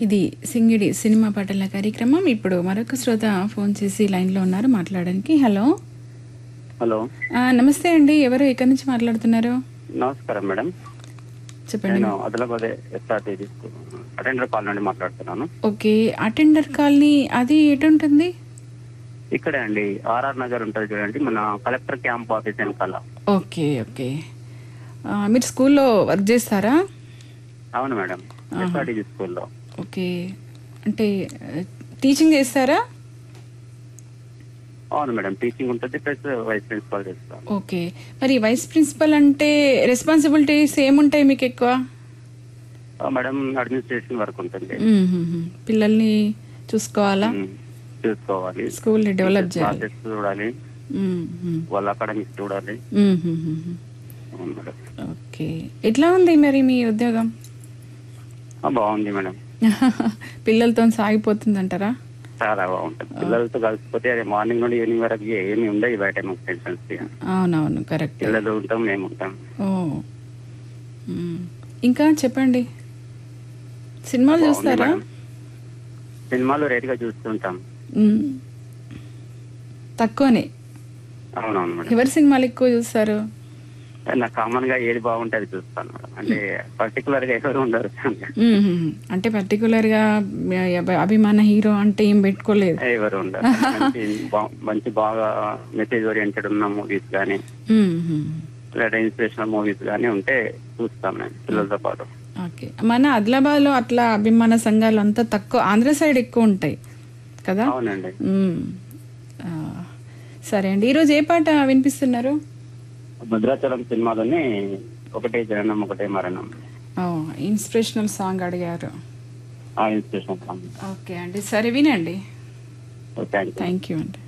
ఇది సింగిడి సినిమా పాటల కార్యక్రమం ఇప్పుడు మరొక శ్రోత ఫోన్ చేసి లైన్లో ఉన్నారు మాట్లాడడానికి హలో హలో ఆ, నమస్తే అండి ఎవరు ఎక్కడి నుంచి మాట్లాడుతున్నారు నమస్కారం మేడం చెప్పండి నేను ఆదిలాబాద్ ఎస్ఆర్టీ అటెండర్ కాల్ నుండి మాట్లాడుతున్నాను ఓకే అటెండర్ కాలనీ అది ఎటు ఉంటుంది ఇక్కడే అండి ఆర్ఆర్ నగర్ ఉంటుంది చూడండి మన కలెక్టర్ క్యాంప్ ఆఫీస్ వెనకాల ఓకే ఓకే ఆ, మీరు స్కూల్లో వర్క్ చేస్తారా అవును మేడం ఎస్ఆర్టీ స్కూల్లో ఓకే అంటే ఆ, టీచింగ్ చేస్తారా అవును మేడం టీచింగ్ ఉంటుంది ప్లస్ వైస్ ప్రిన్సిపాల్ చేస్తాను ఓకే మరి వైస్ ప్రిన్సిపల్ అంటే రెస్పాన్సిబిలిటీస్ ఏముంటాయి మీకు ఎక్కువ ఆ, మేడం అడ్మినిస్ట్రేషన్ వర్క్ ఉంటుంది మ్మ్. పిల్లల్ని చూసుకోవాలా ఉమ్, చూసుకోవాలి స్కూల్ని డెవలప్ చేయాలి క్లాసెస్ చూడాలి మ్మ్. వాళ్ళ అకాడమిక్స్ చూడాలి మ్మ్. అవును మేడం ఓకే ఎట్లా ఉంది మరి మీ ఉద్యోగం ఆ, బాగుంది మేడం పిల్లలతో సాగిపోతుంది అంటారా చాలా బాగుంటుంది పిల్లలతో కలిసిపోతే అది మార్నింగ్ నుండి ఈవినింగ్ వరకు ఏమి ఉండవు బయట మాకు టెన్షన్స్ అవునవును కరెక్ట్ పిల్లలు ఉంటాం మేము ఉంటాం ఓ మ్మ్. ఇంకా చెప్పండి సినిమాలు బాగుంది చూస్తారా మేడం. సినిమాలు రేట్ గా చూస్తుంటాం మ్మ్. తక్కువనే అవునవును మేడం ఎవరి సినిమాలు ఎక్కువ చూస్తారు నాకు కామన్ గా ఏది బాగుంటే చూస్తాను మేడం అంటే పర్టికులర్ గా ఎవరు ఉండరు మ్మ్. అంటే పర్టికులర్ గా అభి- అభిమాన హీరో అంటే ఏం పెట్టుకోలేదు ఎవరు ఉండరు మంచి బా- మంచి బాగా మెసేజ్ ఓరియంటెడ్ ఉన్న మూవీస్ కానీ మ్మ్. లేదా ఇన్స్పిరేషనల్ మూవీస్ కానీ ఉంటే చూస్తాం నేను పిల్లలతో పాటు ఓకే మన ఆదిలాబాద్ లో అట్లా అభిమాన సంఘాలు అంతా తక్కువ ఆంధ్ర సైడ్ ఎక్కువ ఉంటాయి కదా అవునండి మ్మ్. ఆ, సరే అండి ఈరోజు ఏ పాట వినిపిస్తున్నారు భద్రాచలం సినిమాలోని ఒకటే జననం ఒకటే మరణం ఓ, ఇన్స్పిరేషనల్ సాంగ్ అడిగారు ఆ ఇన్స్పిరేషన్ సాంగ్ ఓకే అండి సరే వినండి థ్యాంక్ యూ థ్యాంక్ యూ అండి